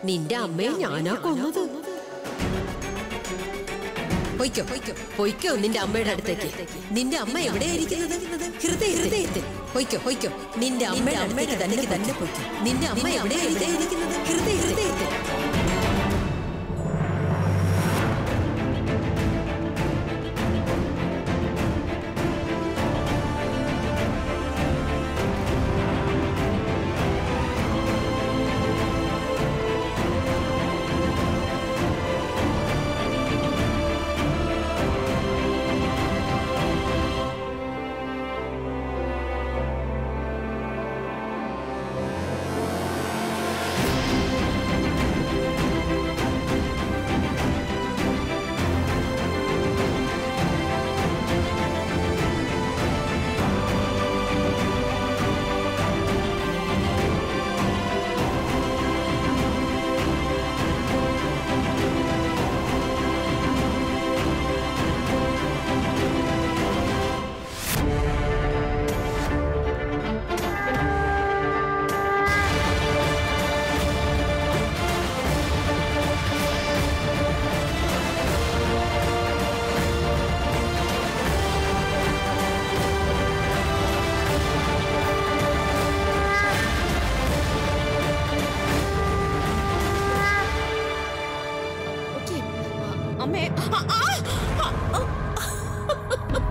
നിന്റെ അമ്മയെ ഞാനാ കൊന്നത് പൊയ്ക്കോ പൊയ്ക്കോ നിന്റെ അമ്മയുടെ അടുത്തേക്ക് നിന്റെ അമ്മ എവിടെയായിരിക്കുന്നത് ഹൃദയ ഹൃദയത്തിൽ പൊയ്ക്കോ പൊയ്ക്കോ നിന്റെ അമ്മയുടെ അമ്മയുടെ തന്നെ തന്നെ പൊയ്ക്കോ നിന്റെ അമ്മ എവിടെയായിരിക്കുന്നത് ഹൃദയ ഹൃദയത്തിൽ ഓക്കേ. ആ, അമ്മേ ആ, ആ, ആ, ആ.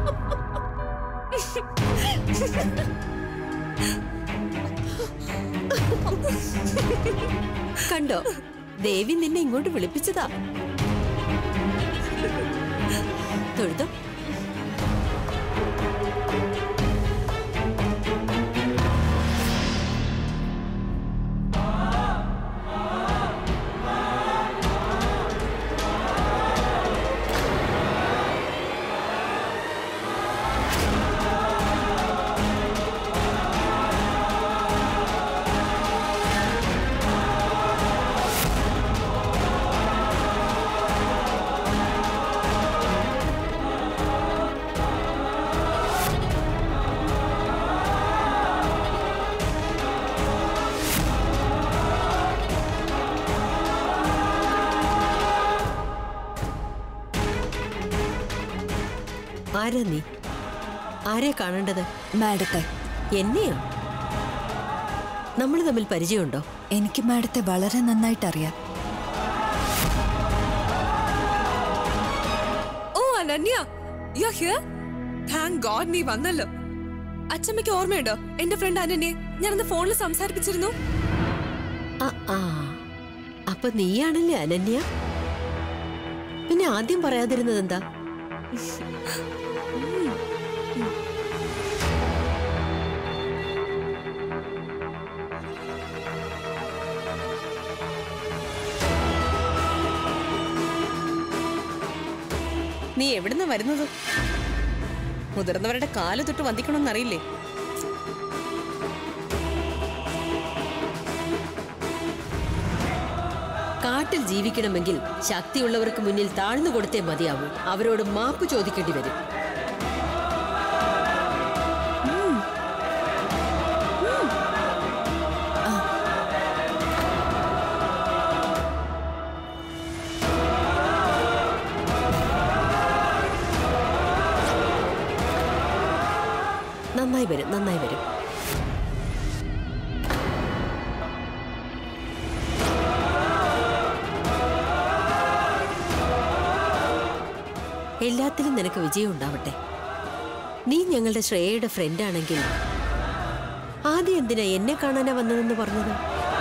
കണ്ടോ ദേവി നിന്നെ ഇങ്ങോട്ട് വിളിപ്പിച്ചതാ തൊഴുതോ ആരാ നീ ആരെ കാണേണ്ടത് മാഡത്തെ എന്നെയോ നമ്മൾ തമ്മിൽ പരിചയമുണ്ടോ എനിക്ക് മാഡത്തെ വളരെ നന്നായിട്ട് അറിയാം oh Ananya you here thank God നീ വന്നല്ലോ അച്ഛമ്മയ്ക്ക് ഓർമ്മയുണ്ടോ എന്റെ ഫ്രണ്ട് അനന്യെ ഞാനന്ന് ഫോണിൽ സംസാരിപ്പിച്ചിരുന്നു ആ ആ അപ്പൊ നീയാണല്ലേ അനന്യ പിന്നെ ആദ്യം പറയാതിരുന്നത് എന്താ നീ എവിടുന്ന വരുന്നത് മുതിർന്നവരുടെ കാല് തൊട്ട് വന്ദിക്കണമെന്നറിയില്ലേ കാട്ടിൽ ജീവിക്കണമെങ്കിൽ ശക്തിയുള്ളവർക്ക് മുന്നിൽ താഴ്ന്നു കൊടുത്തേ മതിയാവൂ അവരോട് മാപ്പ് ചോദിക്കേണ്ടി വരും നന്നായി വരും നന്നായി വരും എല്ലാത്തിലും നിനക്ക് വിജയം ഉണ്ടാവട്ടെ നീ ഞങ്ങളുടെ ശ്രേയയുടെ ഫ്രണ്ടാണെങ്കിൽ ആദ്യം എന്തിനാ എന്നെ കാണാനാ വന്നതെന്ന് പറഞ്ഞത്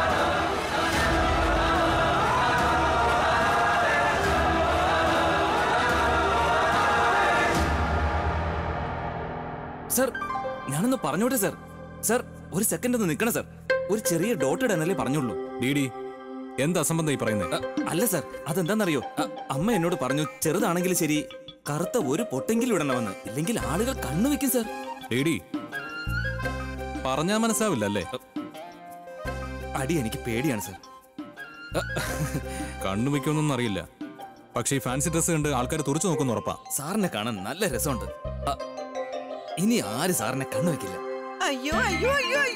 സർ ഞാനൊന്ന് പറഞ്ഞോട്ടെ സർ സർ ഒരു സെക്കൻഡ് ഒന്ന് നിൽക്കണം സർ ഒരു ചെറിയ ഡോട്ട് ഇടാനല്ലേ പറഞ്ഞുള്ളൂ ഡി ഡി എന്ത് അസംബന്ധം ഈ പറയുന്നത് അ, അല്ല സർ അതെന്താണെന്നറിയോ അ, അമ്മ എന്നോട് പറഞ്ഞു ചെറുതാണെങ്കിലും ശരി കറുത്ത ഒരു പൊട്ടെങ്കിലും ഇടണമെന്ന് ഇല്ലെങ്കിൽ ആളുകൾ കണ്ണു വെക്കും സർ ഡി ഡി പറഞ്ഞാ മനസ്സാവില്ല അല്ലേ അടി എനിക്ക് പേടിയാണ് സർ കണ്ണു വയ്ക്കൊന്നും അറിയില്ല പക്ഷേ ഈ ഫാൻസി ഡ്രസ് കണ്ട് ആൾക്കാർ തുറച്ചു നോക്കുന്ന ഉറപ്പാ സാറിനെ കാണാൻ നല്ല രസമുണ്ട് അ, ഇനി ആര് സാറിനെ കണ്ണു വെക്കില്ല അയ്യോ അയ്യോ അയ്യോ അയ്യോ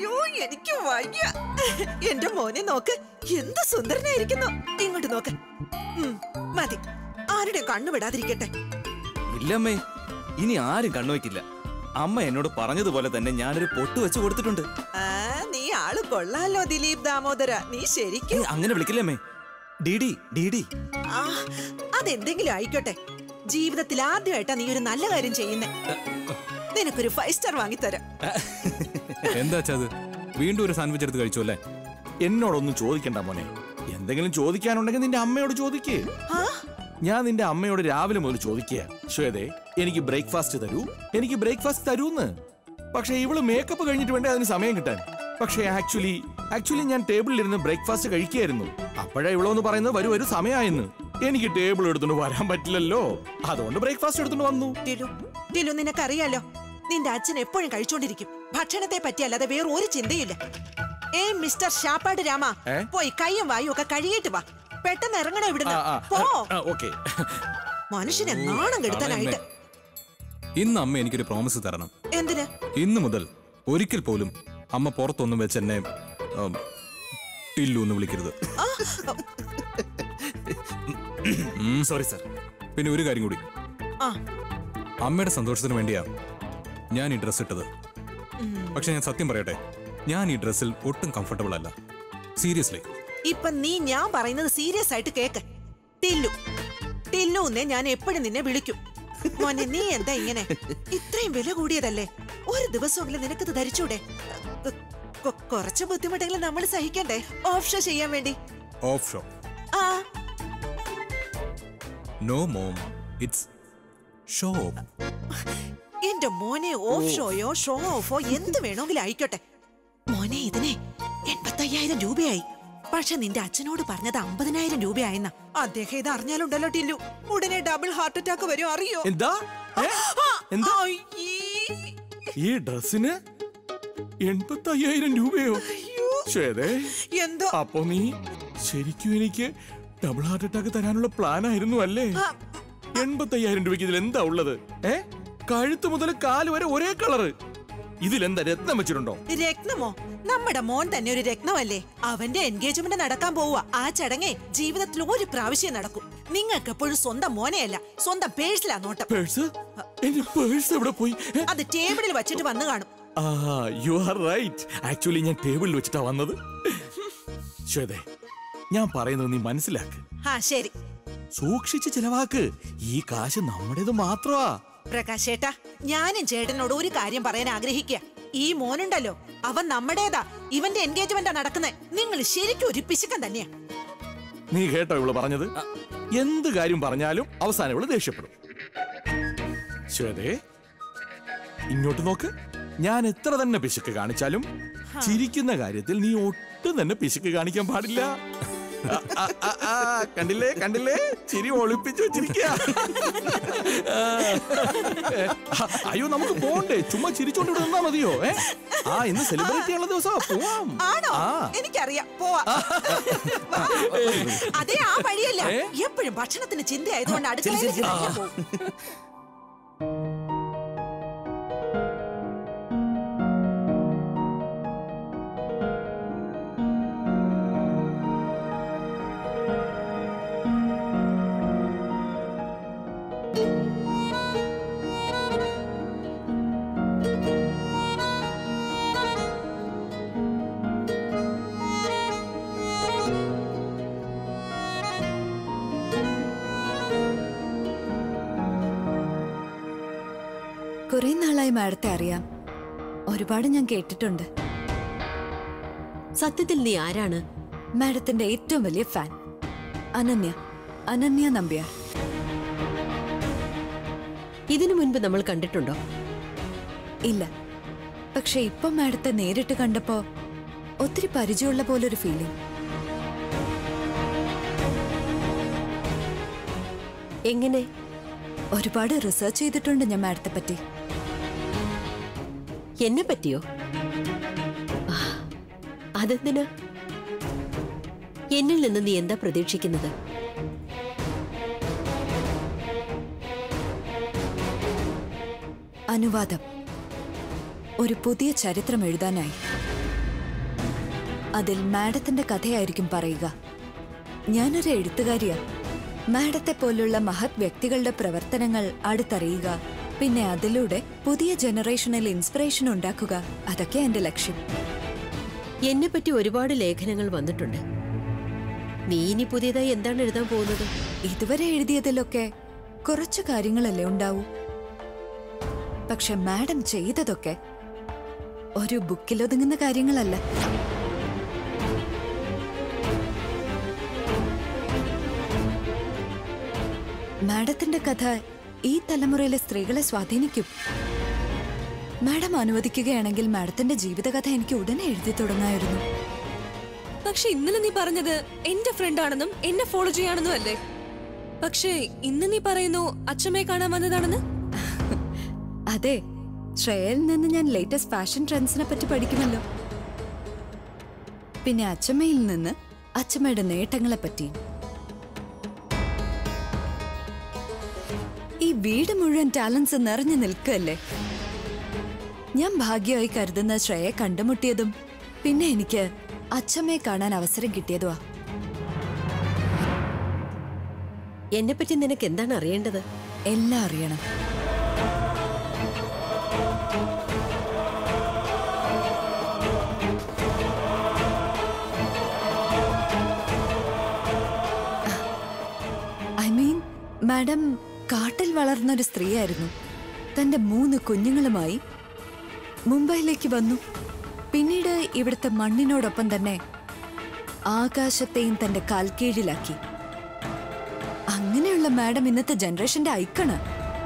എനിക്ക് വയ്യ എന്റെ മോനെ നോക്ക് എന്ത് സുന്ദരനായിരിക്കുന്നു ഇങ്ങോട്ട് നോക്ക് ഉം, മതി ആരുടെ കണ്ണു വിടാതിരിക്കട്ടെ ഇല്ലമ്മേ ഇനി ആരും കണ്ണുവെക്കില്ല അമ്മ എന്നോട് പറഞ്ഞതുപോലെ തന്നെ ഞാനൊരു പൊട്ട് വെച്ച് കൊടുത്തിട്ടുണ്ട് ആ നീ ആള് കൊള്ളാലോ ദിലീപ് ദാമോദര നീ ശരിക്കും ഏയ്, അങ്ങനെ വിളിക്കില്ലേ അമ്മേ ഡിഡി ഡിഡി ആ അതെന്തെങ്കിലും ആയിക്കോട്ടെ ജീവിതത്തിൽ ആദ്യമായിട്ടാ നീ ഒരു നല്ല കാര്യം ചെയ്യുന്നേ നിനക്കൊരു ഫൈവ് സ്റ്റാർ വാങ്ങിത്തരാം എന്താ വെച്ചാ അത് വീണ്ടും ഒരു സാൻഡ്വിച്ച് എടുത്ത് കഴിച്ചു അല്ലേ എന്നോടൊന്നും ചോദിക്കണ്ട മോനെ എന്തെങ്കിലും ചോദിക്കാനുണ്ടെങ്കിൽ നിന്റെ അമ്മയോട് ചോദിക്കേ ആ ഞാൻ നിന്റെ അമ്മയോട് രാവിലെ മുതൽ ചോദിക്കുക ശ്വേതേ എനിക്ക് ബ്രേക്ക്ഫാസ്റ്റ് തരൂ എനിക്ക് ബ്രേക്ക്ഫാസ്റ്റ് തരൂന്ന് പക്ഷെ ഇവള് മേക്കപ്പ് കഴിഞ്ഞിട്ട് വേണ്ടേ അതിന് സമയം കിട്ടാൻ പക്ഷേ ആക്ച്വലി ആക്ച്വലി ഞാൻ ടേബിളിൽ ഇരുന്ന് ബ്രേക്ക്ഫാസ്റ്റ് കഴിക്കുകയായിരുന്നു അപ്പോഴാ ഇവളോന്ന് പറയുന്നത് വരൂ വരൂ സമയമായെന്ന് എനിക്ക് ടേബിൾ എടുത്തുകൊണ്ട് വരാൻ പറ്റില്ലല്ലോ അതുകൊണ്ട് ബ്രേക്ക്ഫാസ്റ്റ് എടുത്തുകൊണ്ട് വന്നു ടിലു ടിലു നിനക്കറിയാലോ നിന്റെ അച്ഛൻ എപ്പോഴും കഴിച്ചോണ്ടിരിക്കും ഭക്ഷണത്തെ പറ്റി അല്ലാതെ വേറെ ഒരു ചിന്തയില്ല ഏ മിസ്റ്റർ ഷാപ്പാട് രാമ ഏ? പോയി കയ്യും വായും ഒക്കെ കഴുകിയിട്ട് വാ പെട്ടെന്ന് ഇറങ്ങണോ ഇവിടുന്ന് ആ, പോ ആ, ഓക്കെ മനുഷ്യനെ നാണം കെടുത്താനായിട്ട് ഇന്ന് അമ്മ എനിക്കൊരു പ്രോമിസ് തരണം എന്തിന് ഇന്നു മുതൽ ഒരിക്കൽ പോലും അമ്മ പുറത്തൊന്നും വെച്ച് എന്നെ ഉം, ടില്ലു എന്ന് വിളിക്കരുത് സോറി സർ പിന്നെ ഒരു കാര്യം കൂടി ആ അമ്മയുടെ സന്തോഷത്തിന് വേണ്ടിയാ ഞാൻ ഈ ഡ്രസ് ഇട്ടത് പക്ഷെ ഞാൻ സത്യം പറയട്ടെ ഞാൻ ഈ ഡ്രസ്സിൽ ഒട്ടും കംഫർട്ടബിൾ അല്ല സീരിയസ്ലി ഇപ്പൊ നീ ഞാൻ പറയുന്നത് സീരിയസ് ആയിട്ട് കേക്ക് ടില്ലു ടില്ലു എന്നേ ഞാൻ എപ്പോഴും നിന്നെ വിളിക്കും മോനെ നീ എന്താ ഇങ്ങനെ ഇത്രയും വില കൂടിയതല്ലേ ഒരു ദിവസമെങ്കിലും നിനക്കത് ധരിച്ചൂടെ കൊ- കൊ- കുറച്ച് ബുദ്ധിമുട്ടെങ്കിലും നമ്മൾ സഹിക്കണ്ടേ ഓഫ് ഷോ ചെയ്യാൻ വേണ്ടി ഓഫ് ഷോ ആ നോ മോം ഇറ്റ്സ് ഷോ എന്റെ മോനെ ഓഫ് ഷോയോ ഷോ ഓഫോ എന്ത് വേണമെങ്കിലും ആയിക്കോട്ടെ മോനെ ഇതിനെ എൺപത്തയ്യായിരം രൂപയായി പക്ഷെ നിന്റെ അച്ഛനോട് പറഞ്ഞത് അമ്പതിനായിരം രൂപയായെന്ന അദ്ദേഹം ഇത് അറിഞ്ഞാലുണ്ടല്ലോ ടില്ലു ഉടനെ ഡബിൾ ഹാർട്ട് അറ്റാക്ക് വരും അറിയോ എന്താ ഏ? എന്താ അയ്യേ. ഈ ഡ്രസ്സിന് എൺപത്തി അയ്യായിരം രൂപയോ അയ്യോ. ശ്വേതേ എന്തോ അപ്പൊ നീ ശരിക്കും എനിക്ക് ഡബിൾ ഹാർട്ട് അറ്റാക്ക് തരാനുള്ള പ്ലാൻ ആയിരുന്നു അല്ലേ ആ, എൺപത്തയ്യായിരം രൂപയ്ക്ക് ഇതിൽ എന്താ ഉള്ളത് ഏ കഴുത്ത് മുതൽ കാല് വരെ ഒരേ കളറ് ഇതിലെന്താ രത്നം വെച്ചിട്ടുണ്ടോ രത്നമോ നമ്മുടെ മോൻ തന്നെ ഒരു രത്നമല്ലേ അവന്റെ എൻഗേജ്മെന്റ് നടക്കാൻ പോവുക ആ ചടങ്ങേ ജീവിതത്തിൽ ഒരു പ്രാവശ്യം നടക്കും നിങ്ങൾക്ക് എപ്പോഴും സ്വന്തം മോനെയല്ല സ്വന്തം പേഴ്സിലാ നോട്ടം പേഴ്സ് എന്റെ പേഴ്സ് എവിടെ പോയി ഏ? അത് ടേബിളിൽ വച്ചിട്ട് വന്നു കാണും ആ യു ആർ റൈറ്റ് ആക്ച്വലി ഞാൻ ടേബിളിൽ വെച്ചിട്ടാ വന്നത് ശ്വേതേ ഞാൻ പറയുന്നത് നീ മനസ്സിലാക്ക് ആ ശരി സൂക്ഷിച്ച് ചെലവാക്ക് ഈ കാശ് നമ്മുടേത് മാത്രമാ പ്രകാശ് ഏട്ടാ ഞാനും ചേട്ടനോട് ഒരു കാര്യം പറയാൻ ആഗ്രഹിക്കുക ഈ മോനുണ്ടല്ലോ അവൻ നമ്മുടേതാ ഇവന്റെ എൻഗേജ്മെന്റാ നടക്കുന്നത് നിങ്ങൾ ശരിക്കും ഒരു പിശുക്കൻ തന്നെയാ നീ കേട്ടോ ഇവള് പറഞ്ഞത് എന്ത് കാര്യം പറഞ്ഞാലും അവസാനം ഇവള് ദേഷ്യപ്പെടും ശ്വേതേ ഇങ്ങോട്ട് നോക്ക് ഞാൻ എത്ര തന്നെ പിശുക്ക് കാണിച്ചാലും ചിരിക്കുന്ന കാര്യത്തിൽ നീ ഒട്ടും തന്നെ പിശുക്ക് കാണിക്കാൻ പാടില്ല ആ, ആ, ആ, ആ, കണ്ടില്ലേ കണ്ടില്ലേ ചിരി ഒളിപ്പിച്ചു വെച്ചിരിക്കുക അയ്യോ നമുക്ക് പോണ്ടേ ചുമ്മാ ചിരിച്ചോണ്ട് ഇവിടെ നിന്നാ മതിയോ ഏ ആ ഇന്ന് സെലിബ്രേറ്റ് ചെയ്യാനുള്ള ദിവസമാ പോവാം ആണോ ആ എനിക്കറിയാം പോവാ വാ. അതേ ആ വഴിയല്ല എപ്പോഴും ഭക്ഷണത്തിന് ചിന്തയായതുകൊണ്ട് അടുക്കളയിൽ തന്നെ പോവും. കുറെ നാളായി മാഡത്തെ അറിയാം ഒരുപാട് ഞാൻ കേട്ടിട്ടുണ്ട് സത്യത്തിൽ നീ ആരാണ് മാഡത്തിന്റെ ഏറ്റവും വലിയ ഫാൻ അനന്യ അനന്യ നമ്പ്യാർ ഇതിനു മുൻപ് നമ്മൾ കണ്ടിട്ടുണ്ടോ ഇല്ല പക്ഷെ ഇപ്പൊ മാഡത്തെ നേരിട്ട് കണ്ടപ്പോ ഒത്തിരി പരിചയമുള്ള പോലൊരു ഫീലിംഗ് എങ്ങനെ ഒരുപാട് റിസർച്ച് ചെയ്തിട്ടുണ്ട് ഞാൻ മാഡത്തെ പറ്റി എന്നെ പറ്റിയോ ആ, അതെന്തിന് എന്നിൽ നിന്ന് നീ എന്താ പ്രതീക്ഷിക്കുന്നത് അനുവാദം ഒരു പുതിയ ചരിത്രം എഴുതാനായി അതിൽ മാഡത്തിന്റെ കഥയായിരിക്കും പറയുക ഞാനൊരു എഴുത്തുകാരിയാ മാഡത്തെ പോലുള്ള മഹത് വ്യക്തികളുടെ പ്രവർത്തനങ്ങൾ അടുത്തറിയുക പിന്നെ അതിലൂടെ പുതിയ ജനറേഷനിൽ ഇൻസ്പിറേഷൻ ഉണ്ടാക്കുക അതൊക്കെ എന്റെ ലക്ഷ്യം എന്നെ പറ്റി ഒരുപാട് ലേഖനങ്ങൾ വന്നിട്ടുണ്ട് നീ ഇനി പുതിയതായി എന്താണ് എഴുതാൻ പോകുന്നത് ഇതുവരെ എഴുതിയതിലൊക്കെ കുറച്ചു കാര്യങ്ങളല്ലേ ഉണ്ടാവൂ പക്ഷെ മാഡം ചെയ്തതൊക്കെ ഒരു ബുക്കിലൊതുങ്ങുന്ന കാര്യങ്ങളല്ല മാഡത്തിന്റെ കഥ ഈ തലമുറയിലെ സ്ത്രീകളെ സ്വാധീനിക്കും മാഡം അനുവദിക്കുകയാണെങ്കിൽ മാഡത്തിന്റെ ജീവിതകഥ എനിക്ക് ഉടനെ എഴുതി തുടങ്ങായിരുന്നു പക്ഷെ ഇന്നലെ നീ പറഞ്ഞത് എന്റെ ഫ്രണ്ട് ആണെന്നും എന്നെ ഫോളോ ചെയ്യാണെന്നും അല്ലേ പക്ഷേ ഇന്ന് നീ പറയുന്നു അച്ഛമ്മയെ കാണാൻ വന്നതാണെന്ന് അതെ ശ്രേയയിൽ നിന്ന് ഞാൻ ലേറ്റസ്റ്റ് ഫാഷൻ ട്രെൻഡ്സിനെ പറ്റി പഠിക്കുമല്ലോ പിന്നെ അച്ചമ്മയിൽ നിന്ന് അച്ചമ്മയുടെ നേട്ടങ്ങളെ പറ്റി ഈ വീട് മുഴുവൻ ടാലൻസ് നിറഞ്ഞു നിൽക്കല്ലേ ഞാൻ ഭാഗ്യമായി കരുതുന്ന ശ്രേയെ കണ്ടുമുട്ടിയതും പിന്നെ എനിക്ക് അച്ചമ്മയെ കാണാൻ അവസരം കിട്ടിയതുമാ എന്നെ പറ്റി നിനക്ക് എന്താണ് അറിയേണ്ടത് എല്ലാം അറിയണം ഐ മീൻ മാഡം കാട്ടിൽ വളർന്ന ഒരു സ്ത്രീയായിരുന്നു തന്റെ മൂന്ന് കുഞ്ഞുങ്ങളുമായി മുംബൈയിലേക്ക് വന്നു പിന്നീട് ഇവിടുത്തെ മണ്ണിനോടൊപ്പം തന്നെ ആകാശത്തെയും തന്റെ കാൽക്കീഴിലാക്കി അങ്ങനെയുള്ള മാഡം ഇന്നത്തെ ജനറേഷന്റെ ഐക്കണ്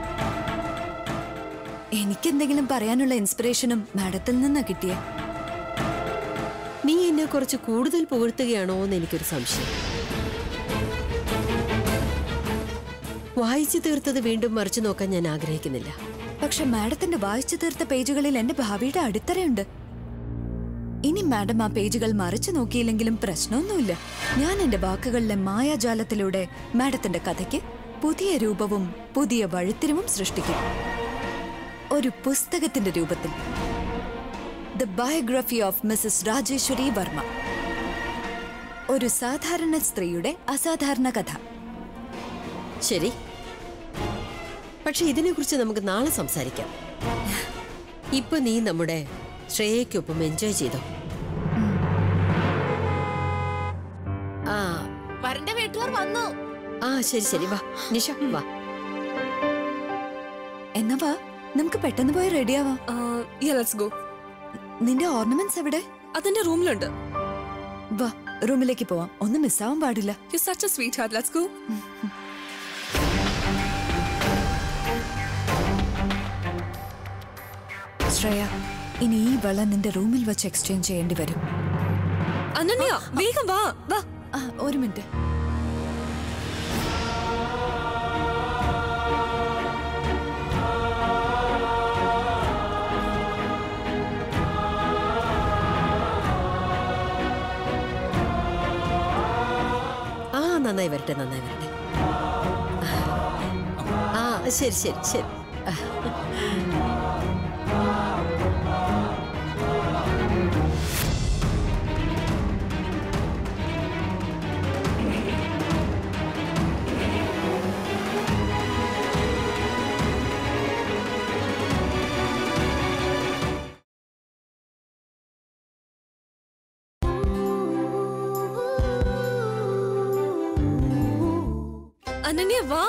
എനിക്കെന്തെങ്കിലും പറയാനുള്ള ഇൻസ്പിറേഷനും മാഡത്തിൽ നിന്നാ കിട്ടിയേ നീ എന്നെ കുറച്ച് കൂടുതൽ പുകഴ്ത്തുകയാണോ എന്ന് എനിക്കൊരു സംശയം വായിച്ചു തീർത്തത് വീണ്ടും മറിച്ചു നോക്കാൻ ഞാൻ ആഗ്രഹിക്കുന്നില്ല പക്ഷെ മാഡത്തിന്റെ വായിച്ചു തീർത്ത പേജുകളിൽ എന്റെ ഭാവിയുടെ അടിത്തറയുണ്ട് ഇനി മാഡം ആ പേജുകൾ മറിച്ചു നോക്കിയില്ലെങ്കിലും പ്രശ്നമൊന്നുമില്ല ഞാൻ എന്റെ വാക്കുകളിലെ മായാജാലത്തിലൂടെ മാഡത്തിന്റെ കഥയ്ക്ക് പുതിയ രൂപവും പുതിയ വഴിത്തിരിവും സൃഷ്ടിക്കും ഒരു പുസ്തകത്തിന്റെ രൂപത്തിൽ the biography of Mrs Rajeshwari Varma ഒരു സാധാരണ സ്ത്രീയുടെ അസാധാരണ കഥ ശരി പക്ഷെ ഇതിനെക്കുറിച്ച് നമുക്ക് നാളെ സംസാരിക്കാം ഇപ്പൊ നീ നമ്മുടെ ശ്രേയയ്ക്കൊപ്പം എൻജോയ് ചെയ്തോ ആ വരന്റെ വീട്ടുകാർ വന്നു ആ ശരി ശരി വാ നിഷ വാ എന്നാ വാ നമുക്ക് പെട്ടെന്ന് പോയി റെഡിയാവാം ലെറ്റ്സ് ഗോ നിന്റെ ഓർണമെന്റ്സ് എവിടെ അതിന്റെ റൂമിലുണ്ട് വാ റൂമിലേക്ക് പോവാം ഒന്നും മിസ്സാവാൻ പാടില്ല you such a sweet heart let's go Shreya ഇനി ഈ വള നിന്റെ റൂമിൽ വെച്ച് എക്സ്ചേഞ്ച് ചെയ്യേണ്ടി വരും അനന്യ വേഗം വാ വാ ആ ഒരു മിനിറ്റ് ആ നന്നായി വരട്ടെ നന്നായി വരട്ടെ ആ ശരി ശരി ശരി അനന്യ വാ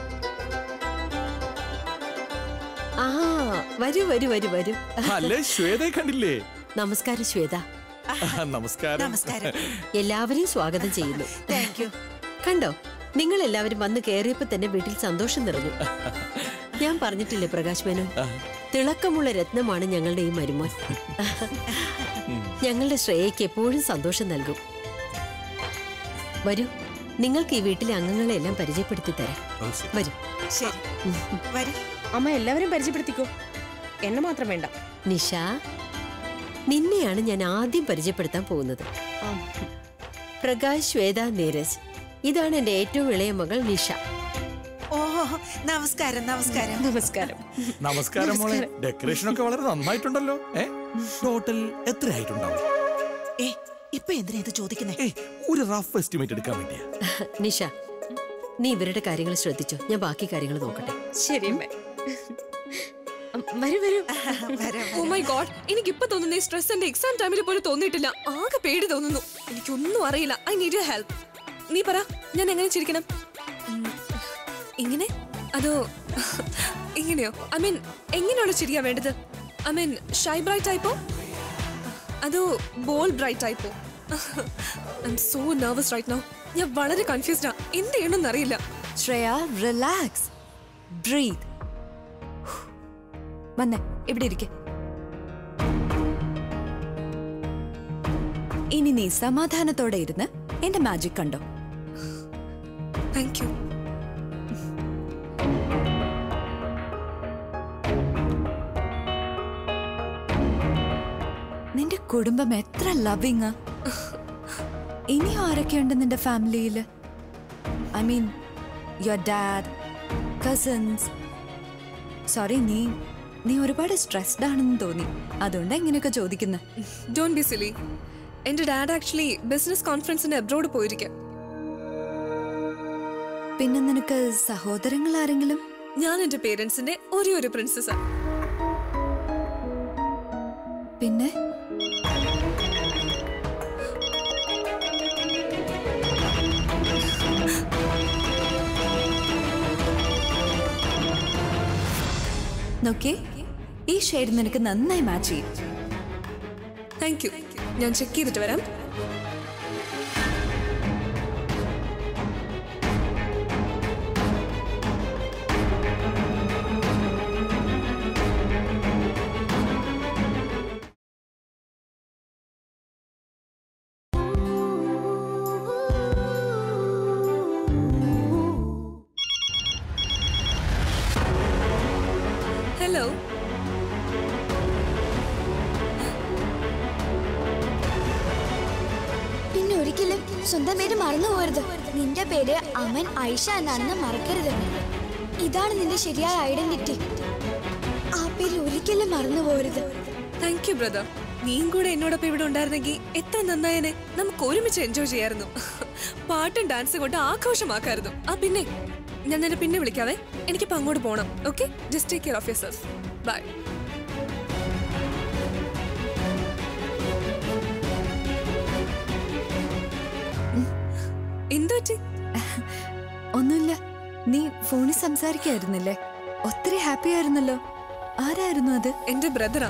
ആ വരൂ വരൂ വരൂ വരൂ അല്ലേ ശ്വേതയെ കണ്ടില്ലേ നമസ്കാരം ശ്വേത ആ, നമസ്കാരം നമസ്കാരം എല്ലാവരെയും സ്വാഗതം ചെയ്യുന്നു താങ്ക് യു കണ്ടോ നിങ്ങൾ എല്ലാവരും വന്ന് കയറിയപ്പോ തന്നെ വീട്ടിൽ സന്തോഷം നിറഞ്ഞു ഞാൻ പറഞ്ഞിട്ടില്ലേ പ്രകാശ് മേനോൻ തിളക്കമുള്ള രത്നമാണ് ഞങ്ങളുടെ ഈ മരുമോൻ ഞങ്ങളുടെ ശ്രേയയ്ക്ക് എപ്പോഴും സന്തോഷം നൽകും വരൂ നിങ്ങൾക്ക് ഈ വീട്ടിലെ അംഗങ്ങളെ എല്ലാം പരിചയപ്പെടുത്തി തരാം ഓ, ശരി. വരൂ ശരി വരൂ അമ്മ എല്ലാവരും പരിചയപ്പെടുത്തിക്കോ എന്നെ മാത്രം വേണ്ട നിഷ നിന്നെയാണ് ഞാൻ ആദ്യം പരിചയപ്പെടുത്താൻ പോകുന്നത് പ്രകാശ് ശ്വേത നീരജ് ഇതാണ് എന്റെ ഏറ്റവും ഇളയ മകൾ നിഷ ഓ നമസ്കാരം നമസ്കാരം നമസ്കാരം നമസ്കാരം മോളെ ഡെക്കറേഷൻ ഒക്കെ വളരെ നന്നായിട്ടുണ്ടല്ലോ ഏ ടോട്ടൽ എത്ര ആയിട്ടുണ്ടാവും ഏ ഇപ്പൊ എന്തിനാ ഇത് ചോദിക്കുന്നേ ഏയ് ഒരു റഫ് എസ്റ്റിമേറ്റ് എടുക്കാൻ വേണ്ടിയാ നിഷ നീ ഇവരുടെ കാര്യങ്ങൾ ശ്രദ്ധിച്ചോ ഞാൻ ബാക്കി കാര്യങ്ങൾ നോക്കട്ടെ ശരി അമ്മേ ഉം, വരൂ വരൂ ഓ മൈ ഗോഡ് എനിക്ക് ഇപ്പൊ തോന്നുന്ന ഈ സ്ട്രെസ് എന്റെ എക്സാം ടൈമിൽ പോലും തോന്നിയിട്ടില്ല ആകെ പേടി തോന്നുന്നു എനിക്കൊന്നും അറിയില്ല ഐ നീഡ് യു ഹെൽപ്പ് നീ പറ ഞാൻ എങ്ങനെ ചിരിക്കണം ഉം, ഇങ്ങനെ അതോ ഇങ്ങനെയോ ഐ മീൻ എങ്ങനെയാണ് ചിരിക്കാൻ വേണ്ടത് ഐ മീൻ ഷൈ ബ്രൈറ്റ് ടൈപ്പോ അതോ ബോൾ ബ്രൈറ്റ് ടൈപ്പോ I'm so nervous right now ഞാൻ വളരെ കൺഫ്യൂസ്ഡാ എന്ത് ചെയ്യണമെന്ന് അറിയില്ല ശ്രേയ റിലാക്സ് ബ്രീത്ത് വന്നേ ഇവിടെ ഇരിക്കെ ഇനി നീ സമാധാനത്തോടെ ഇരുന്ന് എന്റെ മാജിക് കണ്ടോ താങ്ക് യു നിന്റെ കുടുംബം എത്ര ലവിങ് ഇനി ആരൊക്കെയുണ്ട് നിന്റെ ഫാമിലിയിൽ I mean your dad cousins sorry നീ നീ ഒരുപാട് സ്ട്രെസ്ഡ് ആണെന്ന് തോന്നി അതുകൊണ്ട് ഇങ്ങനെയൊക്കെ ചോദിക്കുന്നത് ഡോണ്ട് ബി സിലി എന്റെ ഡാഡ് ആക്ച്വലി ബിസിനസ് കോൺഫറൻസിന് അബ്രോഡ് പോയിരിക്കാം പിന്നെ നിനക്ക് സഹോദരങ്ങൾ ആരെങ്കിലും ഞാൻ എന്റെ പേരൻസിന്റെ ഒരേ ഒരു പ്രിൻസസ് പിന്നെ നോക്കേ ഈ ഷെയ്ഡ് നിനക്ക് നന്നായി മാച്ച് ചെയ്യും താങ്ക് യു ഞാൻ ചെക്ക് ചെയ്തിട്ട് വരാം ഹലോ പിന്നെ ഒരിക്കലും സ്വന്തം പേര് മറന്നു പോകരുത് നിന്റെ പേര് അമൻ ഐഷ എന്നാണെന്ന് മറക്കരുത് ഇതാണ് നിന്റെ ശരിയായ ഐഡന്റിറ്റി ആ പേര് ഒരിക്കലും മറന്നു പോകരുത് താങ്ക് യു ബ്രദർ നീയും കൂടെ എന്നോടൊപ്പം ഇവിടെ ഉണ്ടായിരുന്നെങ്കിൽ എത്ര നന്നായനെ നമുക്ക് ഒരുമിച്ച് എൻജോയ് ചെയ്യായിരുന്നു പാട്ടും ഡാൻസും കൊണ്ട് ആഘോഷമാക്കായിരുന്നു ആ പിന്നെ ഞാൻ നിന്നെ പിന്നെ വിളിക്കാവേ എനിക്കിപ്പോ അങ്ങോട്ട് പോകണം okay just take care of yourself bye എന്തു പറ്റി ഒന്നുമില്ല നീ ഫോണിൽ സംസാരിക്കായിരുന്നില്ലേ ഒത്തിരി ഹാപ്പി ആയിരുന്നല്ലോ ആരായിരുന്നു അത് എന്റെ ബ്രദറാ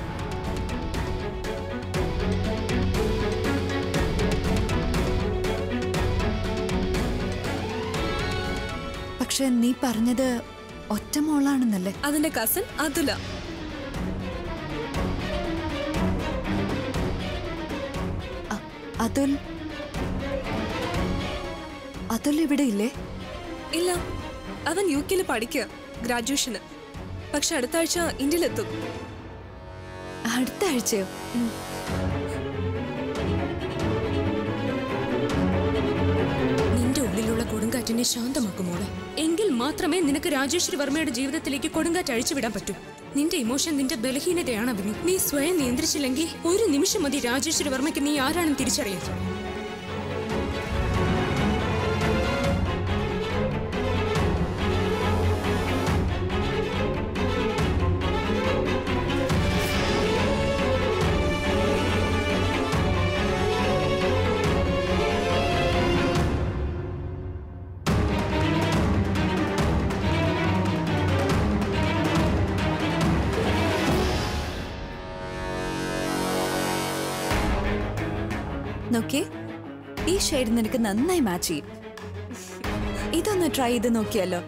പക്ഷെ നീ പറഞ്ഞത് ഒറ്റ മോളാണെന്നല്ലേ അതിന്റെ കസിൻ അതുല അ- അതുൽ അതുൽ ഇവിടെ ഇല്ലേ ഇല്ല അവൻ യു കെയിൽ പഠിക്കുക ഗ്രാജുവേഷന് പക്ഷെ അടുത്ത ആഴ്ച ഇന്ത്യയിലെത്തും അടുത്ത ആഴ്ചയോ നിന്റെ ഉള്ളിലുള്ള കൊടുങ്കാറ്റിനെ ശാന്തമാക്കുമോളെ എങ്കിൽ മാത്രമേ നിനക്ക് രാജേശ്വരി വർമ്മയുടെ ജീവിതത്തിലേക്ക് കൊടുങ്കാറ്റ് അഴിച്ചുവിടാൻ പറ്റൂ നിന്റെ ഇമോഷൻ നിന്റെ ബലഹീനതയാണ് അവന് നീ സ്വയം നിയന്ത്രിച്ചില്ലെങ്കിൽ ഒരു നിമിഷം മതി രാജേശ്വരി വർമ്മയ്ക്ക് നീ ആരാണെന്ന് തിരിച്ചറിയാൻ നോക്കിയേ ഈ ഷെയ്ഡ് നിനക്ക് നന്നായി മാച്ച് ചെയ്യും ഇതൊന്ന് ട്രൈ ചെയ്ത് നോക്കിയല്ലോ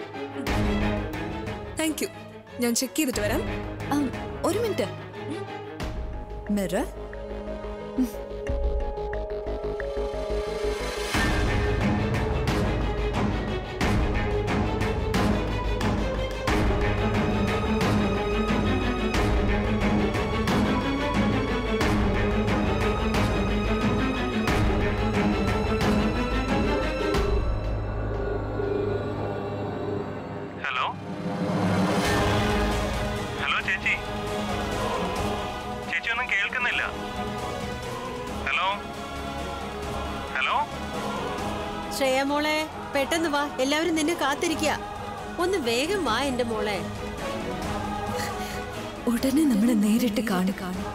താങ്ക് യു ഞാൻ ചെക്ക് ചെയ്തിട്ട് വരാം ആം, ഒരു മിനിറ്റ് മിറർ ഹലോ ഹലോ ചേച്ചി ചേച്ചി ഒന്നും കേൾക്കുന്നില്ല ശ്രേയ മോളെ പെട്ടെന്ന് വാ എല്ലാവരും നിന്നെ കാത്തിരിക്കുക ഒന്ന് വേഗം വാ എന്റെ മോളെ ഉടനെ നമ്മൾ നേരിട്ട് കാണു കാണും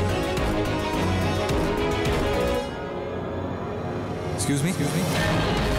എക്സ്ക്യൂസ് മീ